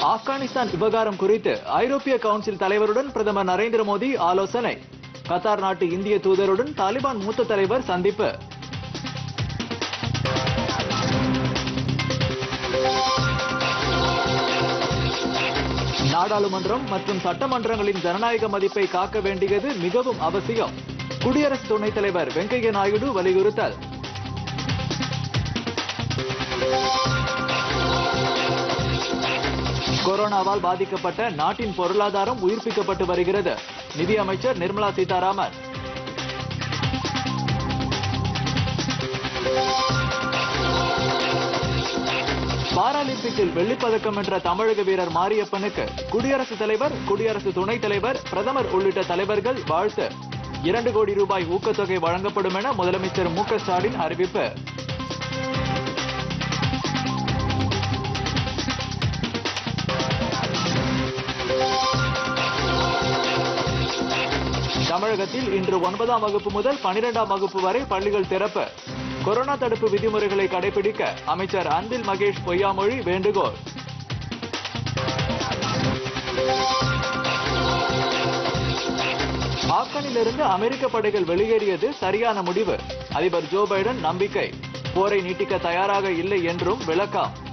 ஆப்கானிஸ்தான் விவகாரம் குறித்து ஐரோப்பிய கவுன்சில் தலைவருடன் பிரதமர் நரேந்திர மோடி ஆலோசனை கத்தார் நாட்டு இந்திய தூதருடன் தாலிபான் மூத்த தலைவர் சந்திப்பு நாடாளுமன்றம் மற்றும் சட்டமன்றங்களின் ஜனநாயக மதிப்பை காக்க வேண்டியது மிகவும் அவசியம் குடியரசு துணைத் தலைவர் வெங்கையா நாயுடு வலியுறுத்தல் கொரோனாவால் பாதிக்கப்பட்ட நாட்டின் பொருளாதாரம் உயிர்ப்பிக்கப்பட்டு வருகிறது நிதியமைச்சர் நிர்மலா சீதாராமன் பாராலிம்பிக்கில் வெள்ளிப்பதக்கம் வென்ற தமிழக வீரர் மாரியப்பனுக்கு குடியரசுத் தலைவர் குடியரசு துணைத் தலைவர் பிரதமர் உள்ளிட்ட தலைவர்கள் வாழ்த்து இரண்டு கோடி ரூபாய் ஊக்கத்தொகை வழங்கப்படும் என முதலமைச்சர் மு க ஸ்டாலின் அறிவிப்பு தமிழகத்தில் இன்று ஒன்பதாம் வகுப்பு முதல் பனிரெண்டாம் வகுப்பு வரை பள்ளிகள் திறப்பு கொரோனா தடுப்பு விதிமுறைகளை கடைபிடிக்க அமைச்சர் அன்பில் மகேஷ் பொய்யாமொழி வேண்டுகோள் ஆப்கானிலிருந்து அமெரிக்க படைகள் வெளியேறியது சரியான முடிவு அதிபர் ஜோ பைடன் நம்பிக்கை போரை நீட்டிக்க தயாராக இல்லை என்றும் விளக்கம்